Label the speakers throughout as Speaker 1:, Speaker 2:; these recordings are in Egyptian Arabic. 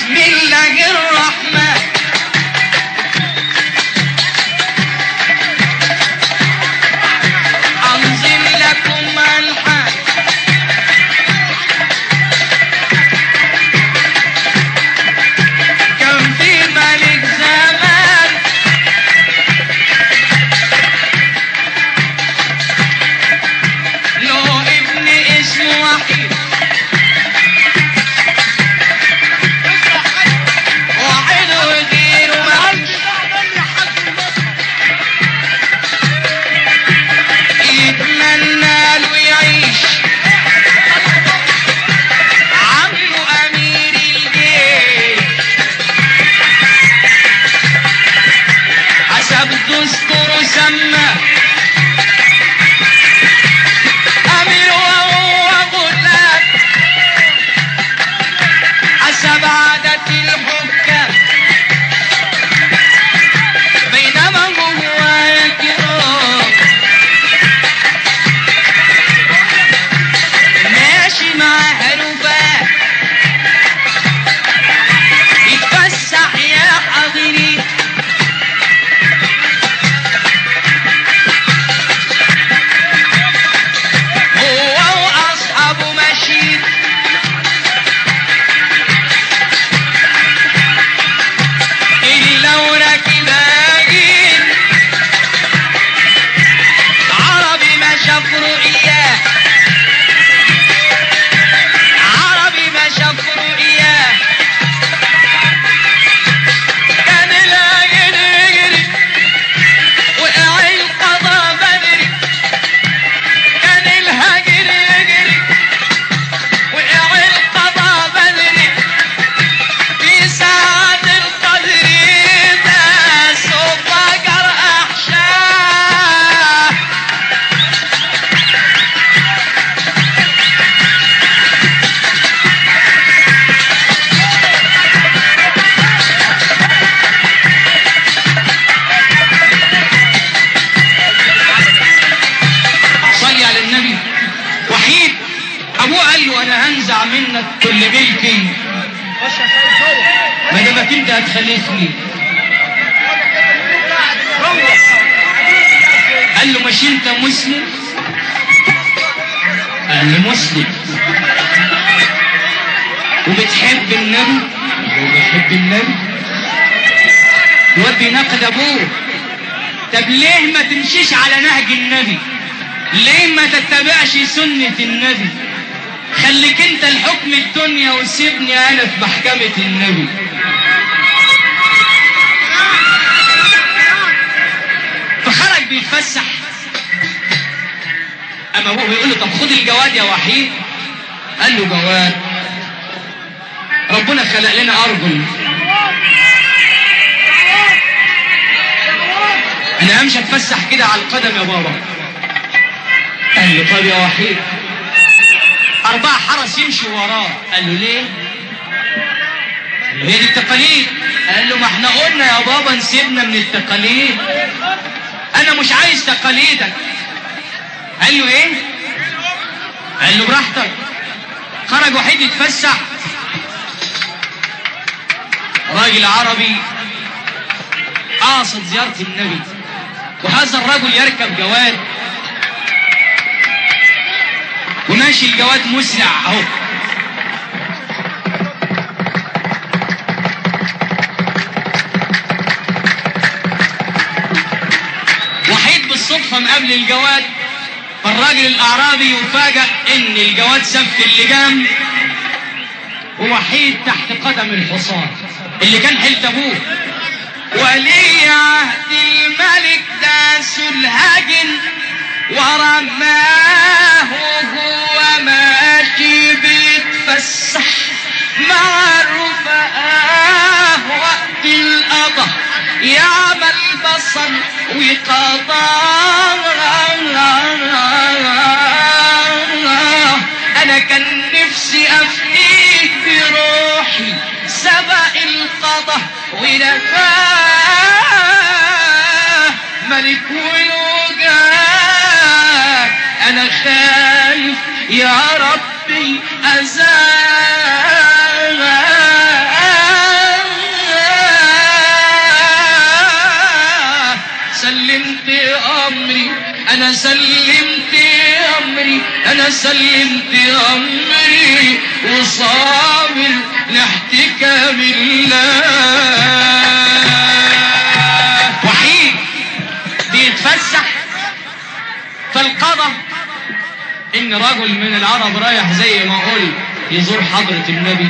Speaker 1: بسم الله الرحمن أنزل لكم الحان كان في ملك زمان له ابن اسمه وحيد واحد وغيره مفيش يتمنى له يعيش عمه امير الجيش حسب دستوره سمى امير وهو غلام حسب عادة الحكام بينما هو يكرم ماشي مع هلوبات يتفسح يا حاضرين هو واصحابه ماشيين الا وراكبين عربي ما شاف رؤياه عربي ما شاف رؤياه كان الهاجر يجري وقع القضا بدري كان الهاجر يجري وقع القضا بدري في ساعة القدر ده سوف جر أحشاه صلي على النبي وحيد ابوه قال له انا هنزع منك كل ملكي ما دامك انت هتخلفني قال له مش انت مسلم قال له مسلم وبتحب النبي وبحب النبي الواد بيناقض ابوه طب ليه ما تمشيش على نهج النبي ليه ما تتبعش سنة النبي خليك انت الحكم الدنيا وسيبني انا في محكمة النبي فخرج بيتفسح اما ابوه بيقول له طب خد الجواد يا وحيد قال له جواد ربنا خلق لنا ارجل انا همشي اتفسح كده على القدم يا بابا قال له طب يا وحيد أربعة حرس يمشوا وراه قال له ليه؟ قال له هي دي التقاليد قال له ما احنا قلنا يا بابا نسيبنا من التقاليد أنا مش عايز تقاليدك قال له إيه؟ قال له براحتك خرج وحيد يتفسح راجل عربي قاصد زيارة النبي وهذا الرجل يركب جواد وماشي الجواد مسرع اهو وحيد بالصدفة مقابل الجواد فالراجل الأعرابي يفاجأ إن الجواد سف اللجام ووحيد تحت قدم الحصان اللي كان حلت أبوه ولي عهد الملك داس الهجن ورماه وهو ماشي بيتفسح مع الرفقاء وقت القضاء يعمل بصر وقضاء انا كان نفسي افديك بروحي سبق القضاء ونفاه ملك ولوجاه انا خايف يا ربي انا سلمت امري انا سلمت امري وصابر لاحتكام الله وحيد بيتفسح فالقضى ان رجل من العرب رايح زي ما قلت يزور حضرة النبي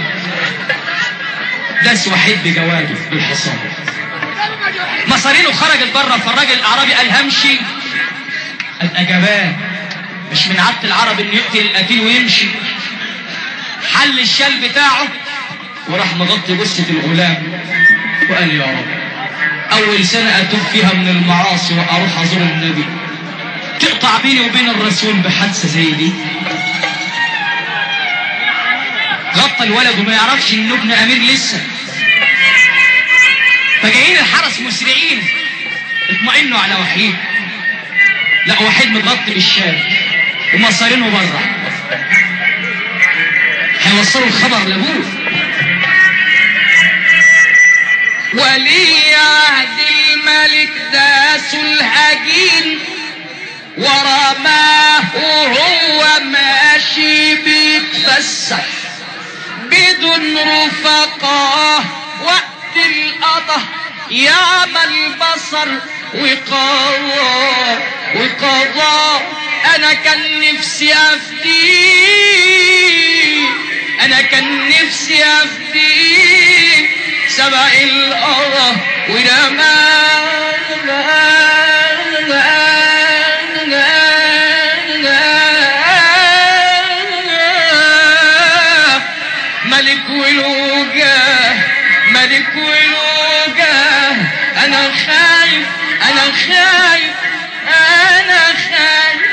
Speaker 1: داس وحيد بجواده بالحصان مصارينه خرجت بره فالراجل الاعرابي قال همشي ابقى جبان مش من عادة العرب انه يقتل القتيل ويمشي حل الشال بتاعه وراح مغطي جثة الغلام وقال يا رب اول سنة اتوب فيها من المعاصي واروح ازور النبي تقطع بيني وبين الرسول بحادثة زي دي غطى الولد وما يعرفش انه ابن امير لسه فجايين الحرس مسرعين اطمئنوا على وحيد لا وحيد متغطي بالشام ومصارينه بره هيوصلوا الخبر لابوه ولي عهد الملك داس الهجين ورماه وهو ماشي بيتفسح بدون رفقاه وقت القضاء يعمل بصر وقضاء وقضاء انا كان نفسي افديه انا كان نفسي افديه سبق القضاء ورماه ملك ولوجاه ملك ولوجاه انا خايف انا خايف انا خايف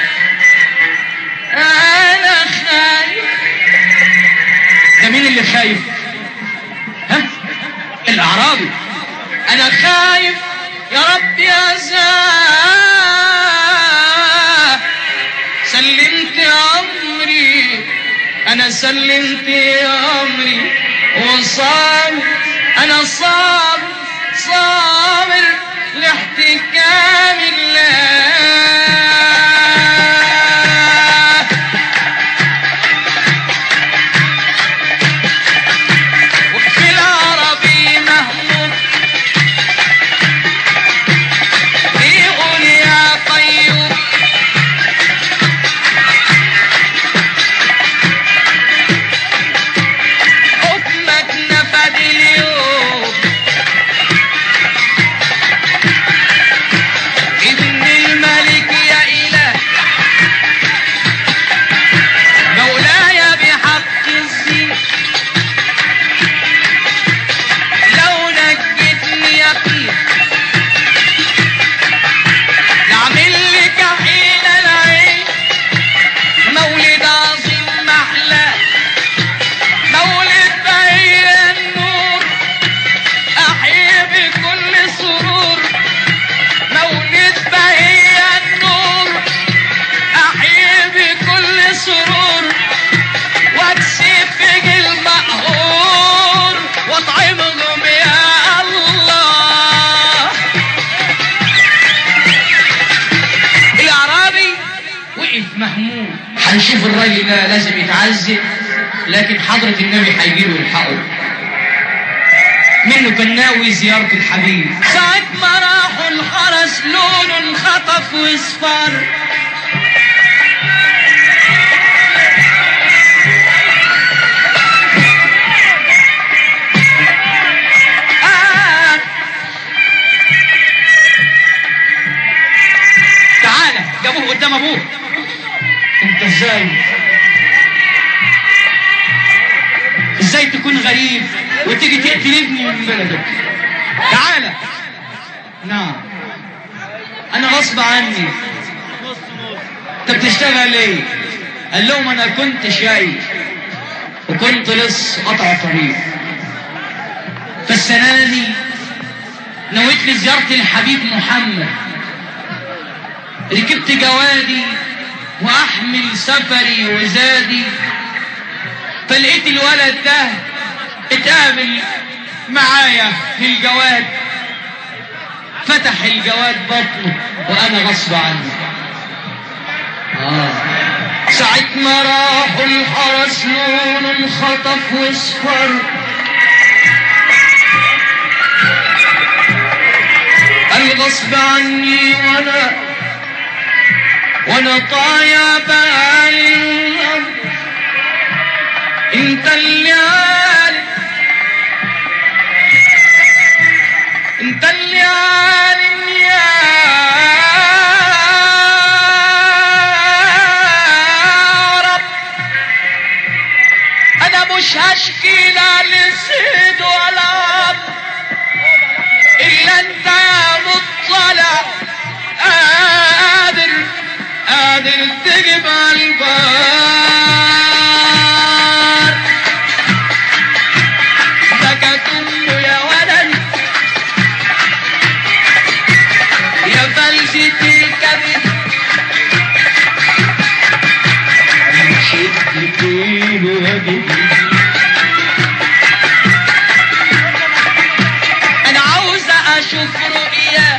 Speaker 1: انا خايف ده مين اللي خايف ها الاعرابي انا خايف يا رب يا زاه سلمت امري انا سلمت امري وصابر انا صابر صابر لاحتكام الله وفي العربي مهموم بيقول يا طيب حكمك نفد اليوم ابن الملك يا إله مولاي بحق الزين لو نجتني يقين نعمل لك حين العين مولد عظيم محلاه مولد بهي النور أحيي بكل سرور مولد بهي النور أحيي بكل سرور واكسب فيك المقهور واطعمهم يا الله الأعرابي وقف مهموم هنشوف الراجل ده لازم يتعذب لكن حضرة النبي هيجيله يلحقه منه كان ناوي زيارة الحبيب ساعة ما راحوا الحرس لون انخطف واصفر آه. تعالى جابوه قدام ابوه انت ازاي ازاي تكون غريب وتيجي تقتل ابني من بلدك تعالى نعم انا غصب عني انت بتشتغل ايه قال لهم انا كنت شايف وكنت لص قطع طريق فالسنه دي نويت لي زياره الحبيب محمد ركبت جوادي واحمل سفري وزادي فلقيت الولد ده اتقابل معايا في الجواد فتح الجواد بطنه وانا غصب عني آه. ساعة ما راحوا الحرس لون خطف واصفر الغصب عني وانا وانا طايع بالي الأرض انت اللي عارف انت اللي عالم يا رب انا مش هشكي لا لسيد ولا رب الا انت يا مطلع قادر قادر تجيب البار بكت امه يا ولد يا فلسة الكبد شد طيب وجدي انا عاوزة اشوف رؤيا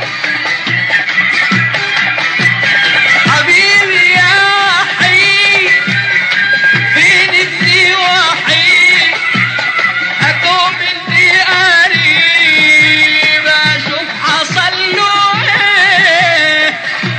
Speaker 1: حبيبي يا وحيد فين ابني وحيد اتوب اني قريب اشوف حصل له ايه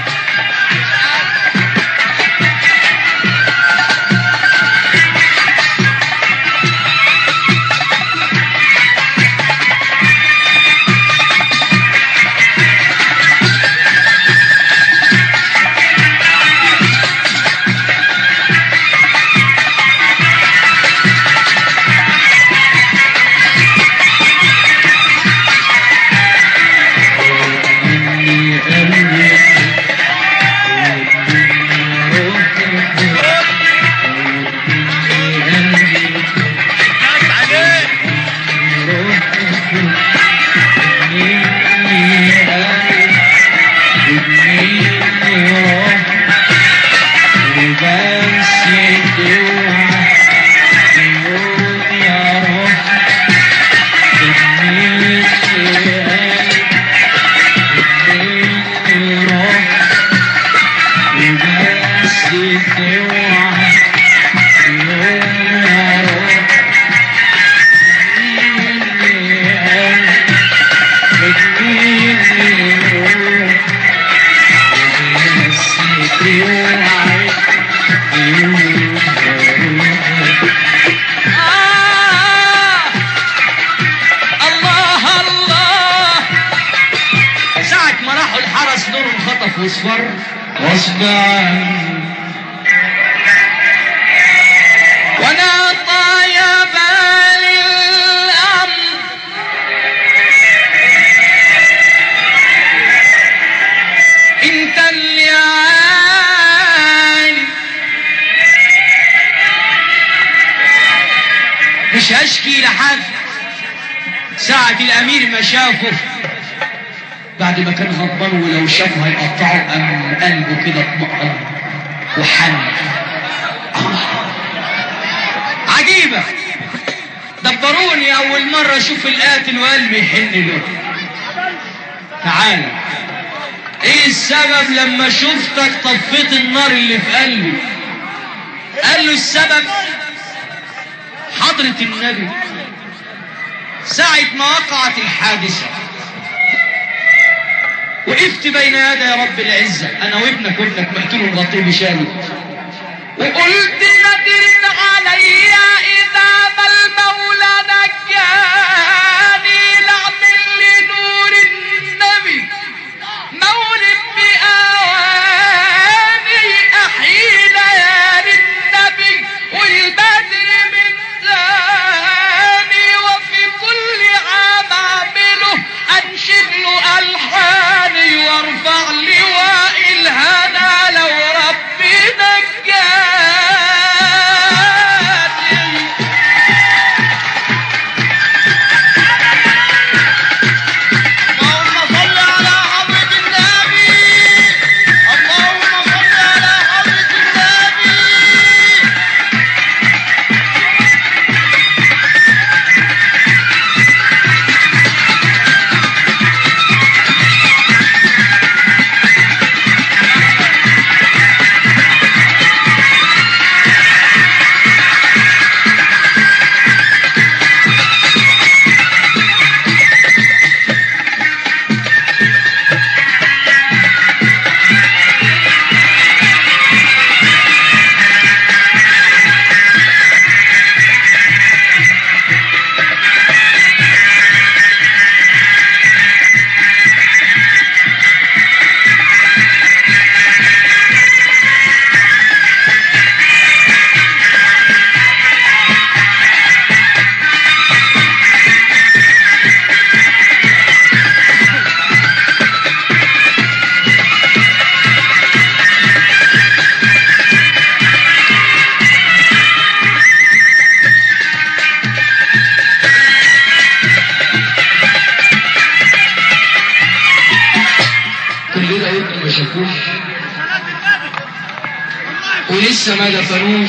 Speaker 1: آه الله الله ساعة ما راحوا الحرس نور انخطف واصفر غصب عني وانا طايا بالي الامر انت اللي عالي مش هشكي لحد ساعة الأمير ما شافه بعد ما كان غضبان ولو شافه هيقطعه أم قلبه كده اطمئن وحن عجيبة دبروني أول مرة أشوف القاتل وقلبي يحن له تعالى إيه السبب لما شفتك طفيت النار اللي في قلبي قال له السبب حضرة النبي ساعة ما وقعت الحادثة وقفت بين يدي رب العزة أنا وابنك وابنك مقتول الغطيب شالي وقلت نادر علي إذا ما المولى نجاني لأعمل لنور النبي مولد بأواني أحيي ليالي النبي والبدر من ثاني وفي كل عام أعمله أنشد له ألحاني وارفع لواء الهنا لو ربي نجاني ولسه ما دفنوش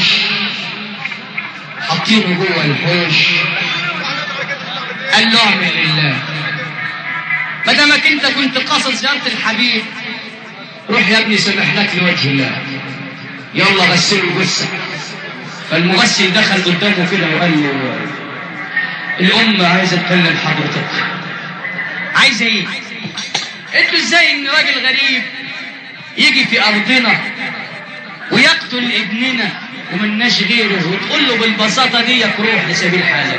Speaker 1: حاطينه جوه الحوش قال له اعمل لله ما دامك انت كنت قاصد زياره الحبيب روح يا ابني سمح لك لوجه الله يلا غسلوا الجثه فالمغسل دخل قدامه كده وقال له الام عايزه تكلم حضرتك عايزه ايه؟ قلت له ازاي ان راجل غريب يجي في ارضنا ويقتل ابننا ومناش غيره وتقول له بالبساطه دي روح لسبيل حالك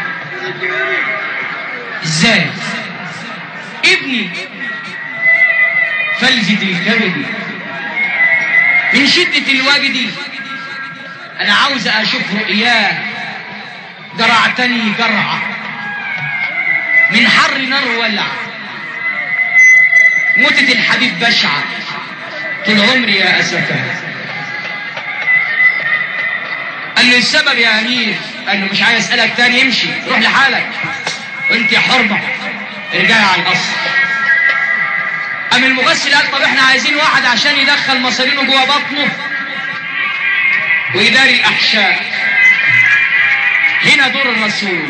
Speaker 1: ازاي؟ ابني فلذة الكبد من شدة الوجد أنا عاوز أشوف رؤياه جرعتني جرعة من حر نار ولع موتة الحبيب بشعة طول عمري يا أسفة قال له السبب يا أمير قال له مش عايز أسألك تاني امشي روح لحالك وانت يا حرمة ارجعي على القصر قام المغسل قال طب احنا عايزين واحد عشان يدخل مصارينه جوه بطنه ويداري الأحشاء هنا دور الرسول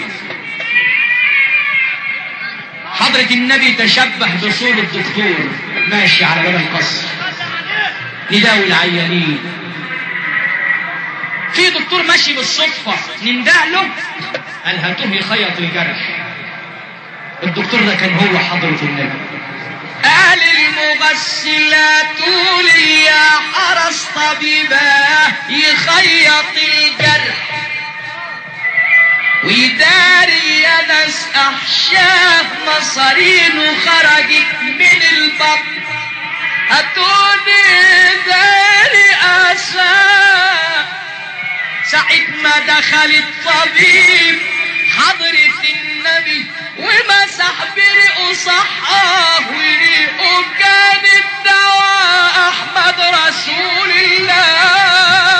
Speaker 1: حضرة النبي تشبه بصورة الدكتور ماشي على باب القصر نداوي العيانين في دكتور ماشي بالصدفة ننده له قال هاتوه يخيط الجرح الدكتور ده كان هو حضرة النبي قال المغسلات لي يا حرس طبيباه يخيط الجرح ويداري يا ناس احشاه مصارينه خرجت من البطن هاتوني داري اساه ساعة ما دخل الطبيب حضرة النبي ومسح بريقه صحاه وريقه كان الدواء احمد رسول الله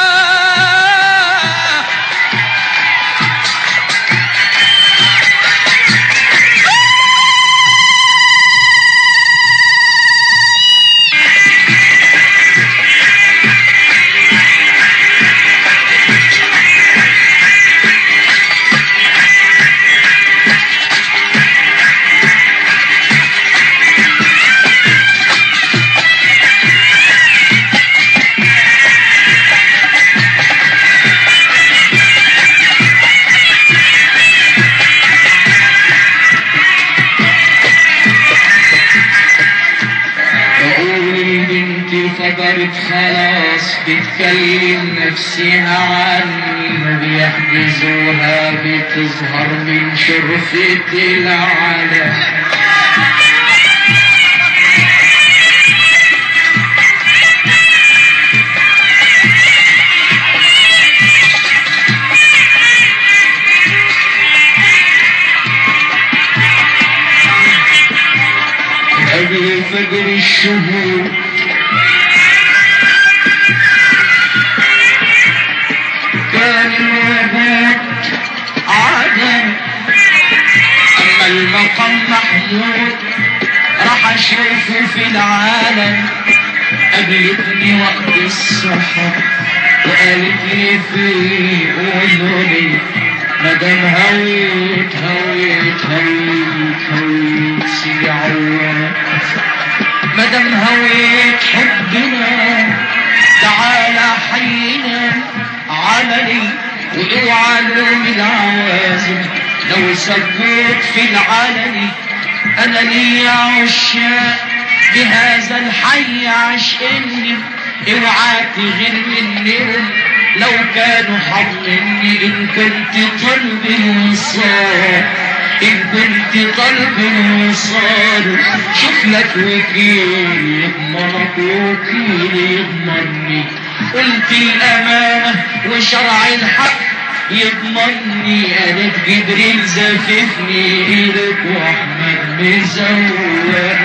Speaker 1: بقول البنت فجرت خلاص بتكلم نفسها عني ما بيحجزوها بتظهر من شرفة العالم قبل فجر الشهور كان الوجود عدم أما المقام محمود راح أشوفه في العالم قابلتني وقت السحر وقالت لي في أذني مدام هويت هويت هويت هويت سي عواد مدام هويت حبنا تعالى حينا عملي واوعى لوم العوازم لو سبوت في العلني انا لي عشاق بهذا الحي عشقني اوعى تغير منهم لو كانوا حاضني ان كنت طلب الوصال ان كنت طلب الوصال شوف لك وكيل يضمنك وكيل يضمني قلت الامانه وشرع الحق يضمني قالت جبريل زففني ايدك واحمد مزورني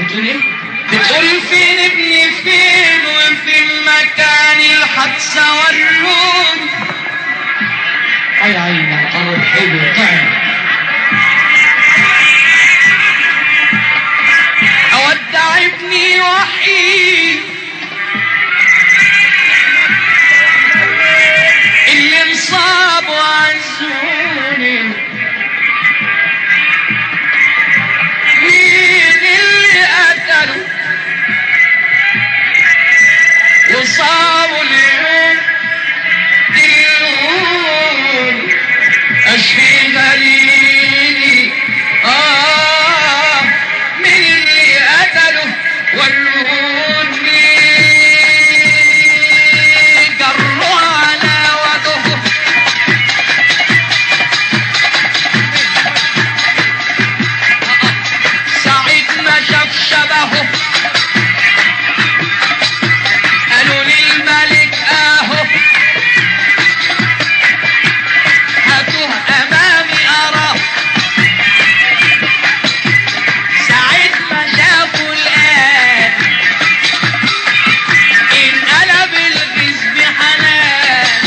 Speaker 1: بتقول ايه بتقول فين ابني فين وفي المكان الحادثة والروم اي عينك قرب حلو طعم اودع ابني وحيد اللي مصاب وعزوني مين اللي قتله وصابوا اليوم دلون اشفي غليلي اه مين اللي قتله وروني جروا على وجهه سعيد ما شاف شبهه قالوا للملك اهو هاتوه امامي اراه سعيد ما شافوا الان انقلب الغيظ بحنان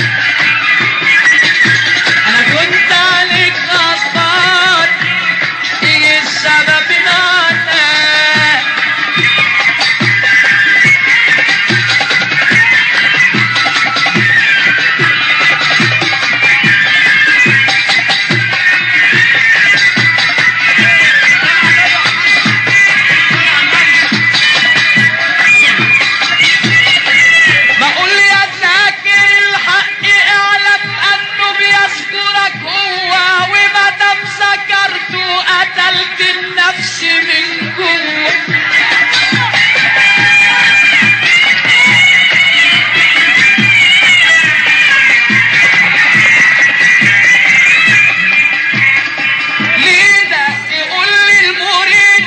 Speaker 1: انا كنت عليك غصبان ايه السبب معنا بقول يا ذاكر الحق اعلم انه بيذكرك هو وما دام ذكرته قتلت النفس من جوه ليه ده يقول للمريد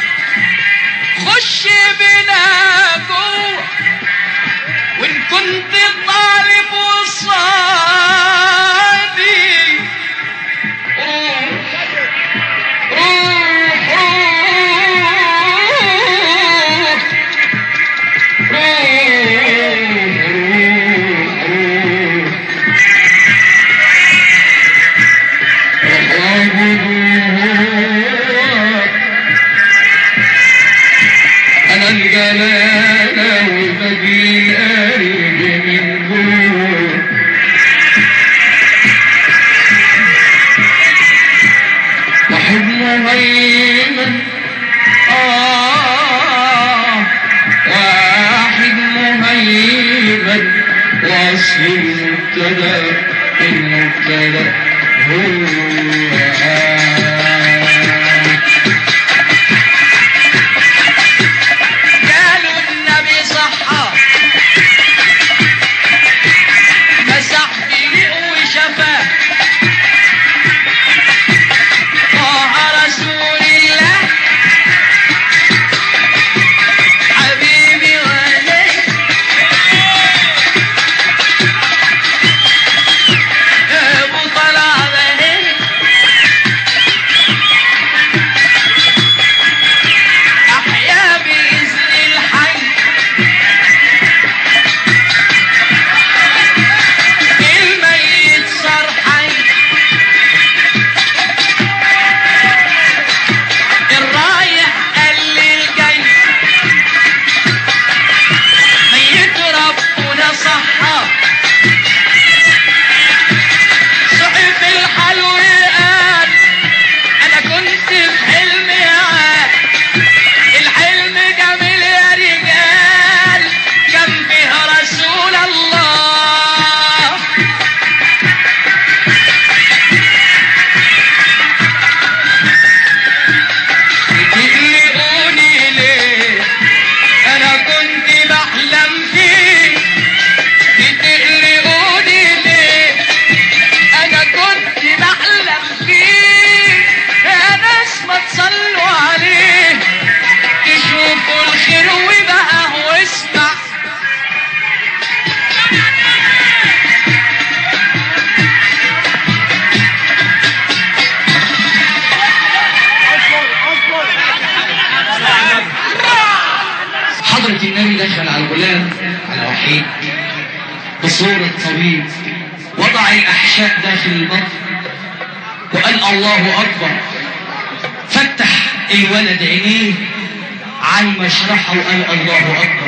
Speaker 1: خش بنا جوه وان كنت طالب وصادي روح روح روح روح روح روح انا الجلالة وبجي القلب من جوه واحد مهيمن آه واحد مهيمن واصل المبتدا المبتدا هو قالوا النبي صحى مسح بيه وشفاه طه رسول الله حبيبي ولي ابو طلحه حضرة النبي دخل على الغلام على وحيد بصورة طبيب وضع الأحشاء داخل البطن وقال الله أكبر فتح الولد عينيه على المشرحة وقال الله أكبر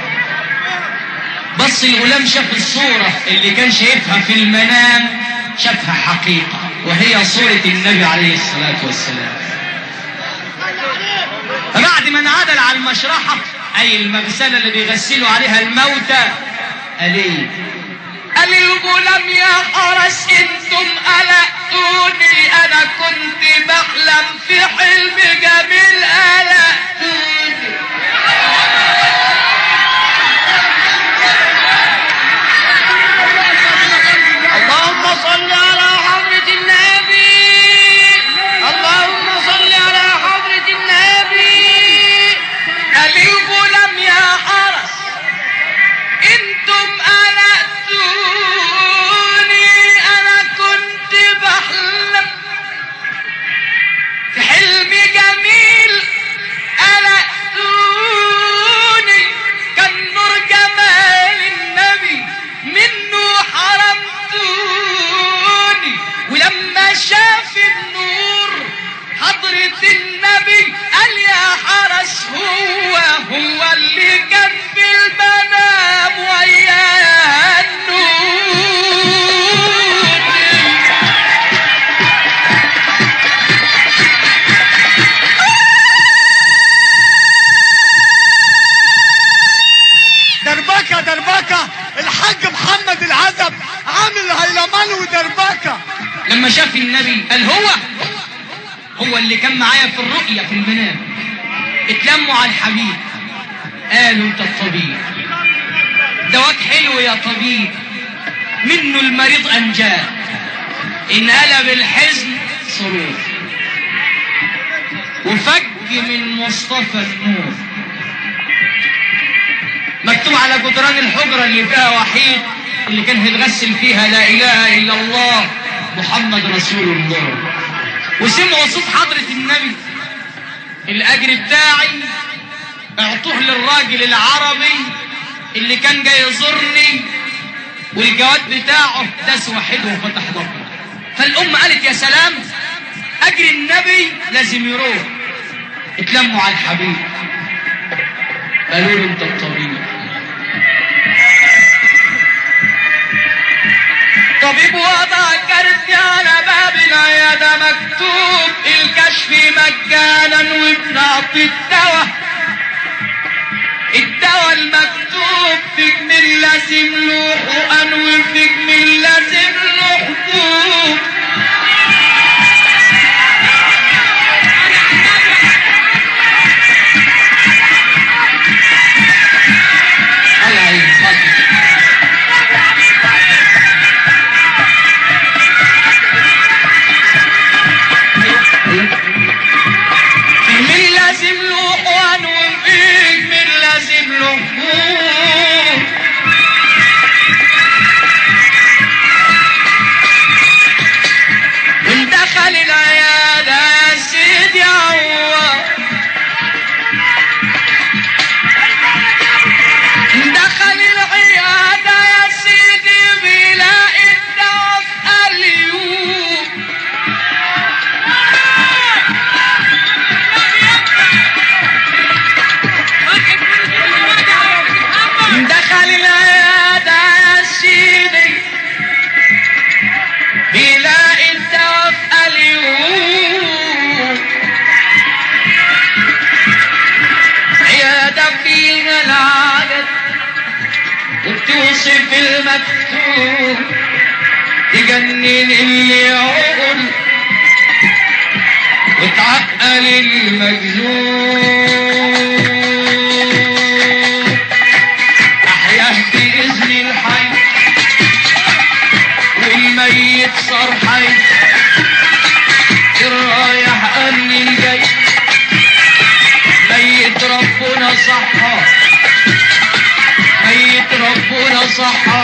Speaker 1: بص الغلام شاف الصورة اللي كان شايفها في المنام شافها حقيقة وهي صورة النبي عليه الصلاة والسلام فبعد ما انعدل على المشرحة أي المغسلة اللي بيغسلوا عليها الموتى قال ايه؟ قال الغلام يا حرس انتم قلقتوني انا كنت بحلم في حلم جميل قلقتوني
Speaker 2: اللهم صل على حضرة النبي اللهم صل على حضرة النبي
Speaker 1: قال الغلام يا حرس انتم قلقتوني انا كنت بحلم في حلم جميل قلقتوني كان نور جمال النبي منه حرمتوني ولما شاف النور حضرة النبي قال يا حرس هو هو اللي كان في المنام ويا النور
Speaker 3: دربكة دربكة الحاج محمد العزب عامل هيلمان ودربكة
Speaker 1: لما شاف النبي قال هو هو اللي كان معايا في الرؤية في المنام اتلموا على الحبيب قالوا انت الطبيب دواك حلو يا طبيب منه المريض انجاه انقلب الحزن سرور وفج من مصطفى النور مكتوب على جدران الحجرة اللي فيها وحيد اللي كان هيتغسل فيها لا إله إلا الله محمد رسول الله وسمعوا صوت حضرة النبي الأجر بتاعي اعطوه للراجل العربي اللي كان جاي يزورني والجواد بتاعه داس واحد وفتح ضبط فالأم قالت يا سلام أجر النبي لازم يروح اتلموا على الحبيب قالوا له انت الطبيب طبيب وضع كارت على باب العيادة مكتوب الكشف مجانا وبنعطي الدواء الدواء المكتوب في جميل لازم له حقن وفي جميل لازم له حبوب الله يعينك اتفضل. من لازم له حقن وفيك من لازم له حقوق من دخل العيادة يا سيدي عوض دخل العيادة يا سيدي بيلاقي الدواء في قليوب دخل العيادة يا سيدي بيلاقي الدواء في قليوب عيادة فيها العدد وبتوصف المكتوب تجنن اللي يعقل وتعقل المجنون أحياه بإذن الحي والميت صار حي الرايح أمن الجاي ميت ربنا صحى ميت ربنا صحى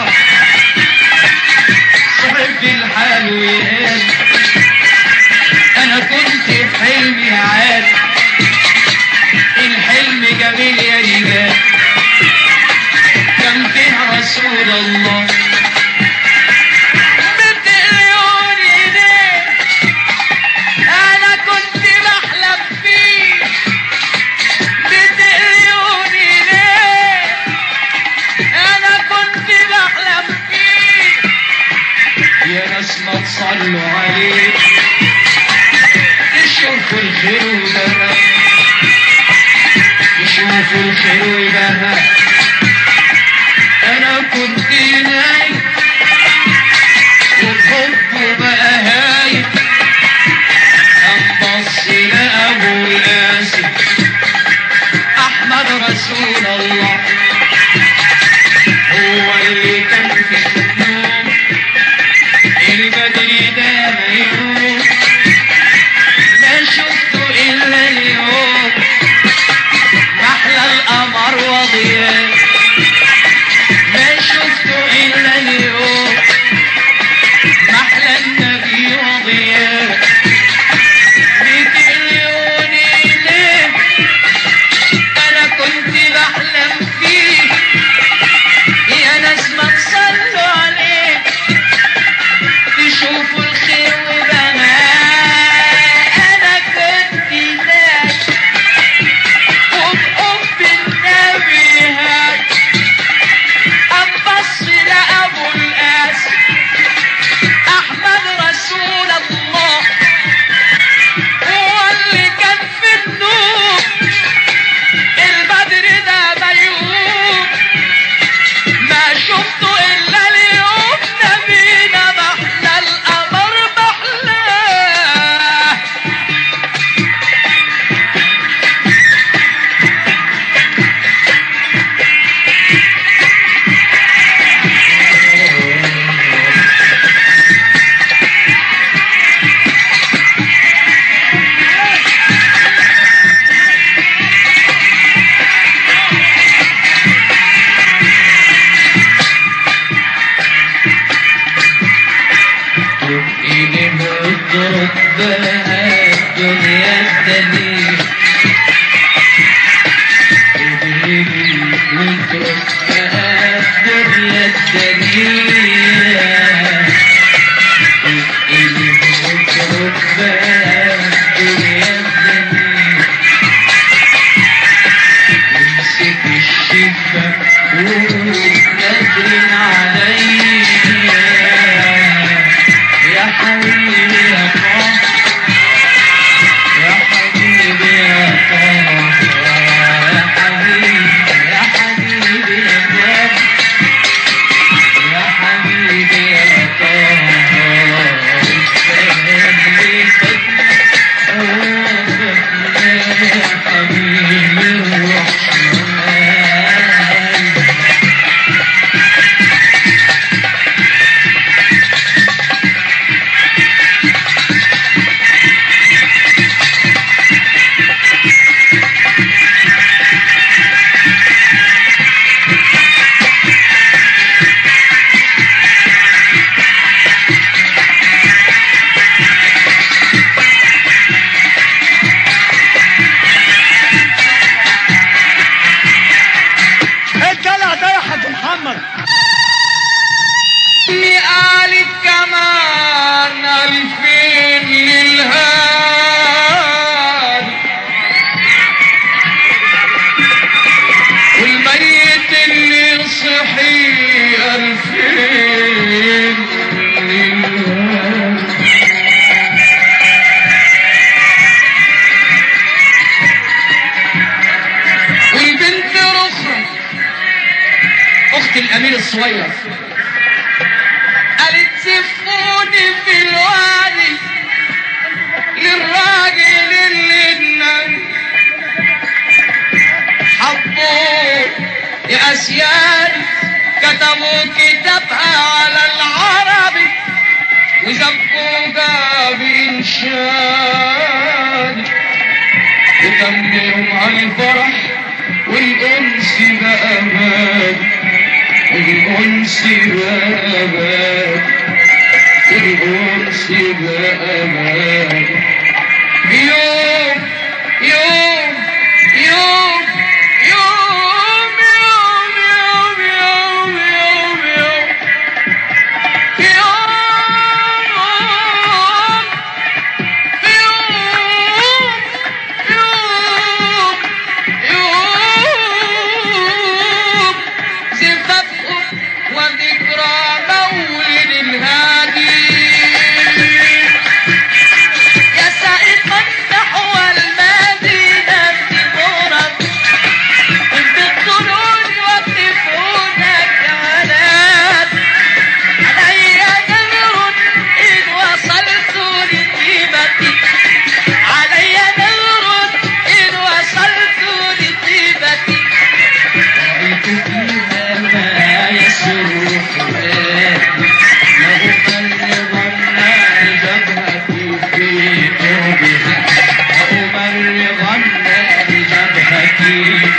Speaker 1: صحب الحال ويقال انا كنت في حلمي عاد الحلم جميل يا رجال صلوا عليه تشوفوا الخير وبهاء تشوفوا الخير وبهاء انا كنت نايم والحب بقى هايم انبص لابو القاسم احمد رسول الله هو اللي كان في النوم البدر ده ميمون ما شفته الا اليوم محلى القمر وضياء ما شفته الا اليوم محلى النبي وضياء ميت مليون ليه انا كنت بحلم فيه يا ناس ما تصلوا عليه تشوفوا الخير وبنات انا كنت ناس وبحب النبي هاد انبص لابو القاسم احمد رسول الله هو اللي كان في النور البدر ده ميوم ما شفته الا اليوم نبينا محلى القمر محلاه إلي مضرب بها الدنيا الدليل إلي مضرب بها الدنيا الدليل إلي مضرب بها الدنيا الدليل امسك الشفة ونادر عليا يا حبيبي يا طه يا حبيبي يا طه يا حبيبي يا حبيبي يا طه يا حبيبي يا طه يا حبيبي الرحمن
Speaker 3: ايه الدلع ده يا حاج محمد
Speaker 2: اللي قالت كمان ألفين للهاد والميت اللي صحي ألفين للهاد والبنت رخرة
Speaker 1: اخت الامير الصغير
Speaker 2: قالت سفوني في الوادي للراجل اللي النبي حبوه يا اسياد كتبوا كتابها على العربي وزبوها بإنشاد وتمهم على الفرح والأنس بقى مات الأنس بقى مات الأنس بقى مات يوم يوم يوم يوم يوم يوم يوم يوم يوم وذكرى مولد الهادي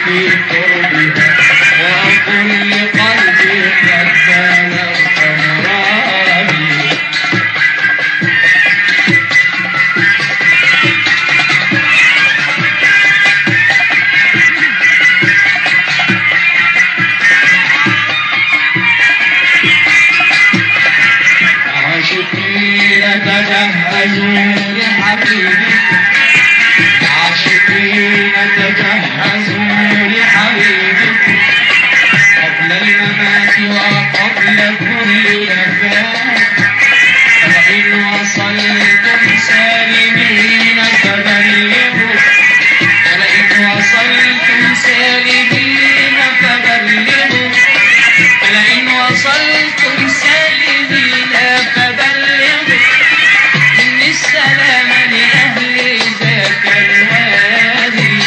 Speaker 2: في قربها وكل قلبي قد بلغ أمراري عاشقين تجهزوا لحبيبي عاشقين تجهزوا لحبيبكم قبل الممات وقبل كل نفاس فإن وصلتم سالمين فبلغوا ولئن وصلتم سالمين فبلغوا ولئن وصلتم سالمين فبلغوا إن السلام لأهل ذاك الوادي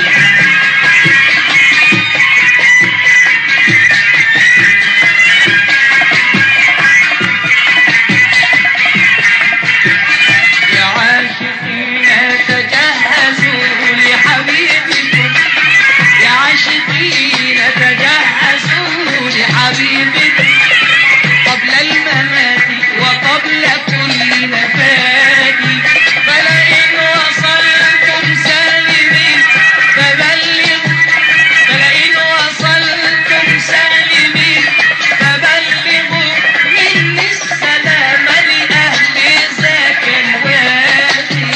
Speaker 2: يا عاشقين تجهزوا لحبيبكم يا عاشقين تجهزوا لحبيبكم قبل الممات وقبل كل نفاد فلئن وصلتم سالمين فبلغوا فلئن وصلتم سالمين فبلغوا مني السلام لأهل ذاك الوادي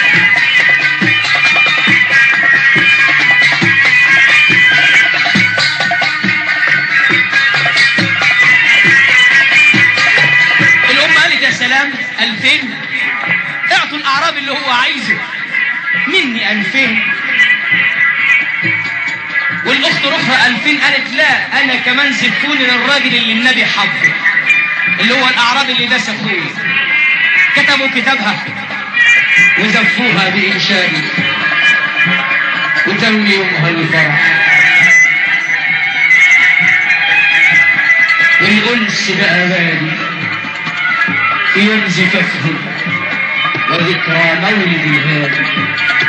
Speaker 1: الأم قالت يا سلام ألفين اعطوا الأعراب اللي هو عايزه مني ألفين والأخت رخرة ألفين قالت لا أنا كمان زدتوني للراجل اللي النبي حبه اللي هو الأعراب اللي داس أخوي كتبوا كتابها
Speaker 2: وزفوها بإنشاد وتم يومها الفرح والأنس بقى بادي في يوم زفافهم وذكرى مولد الهادي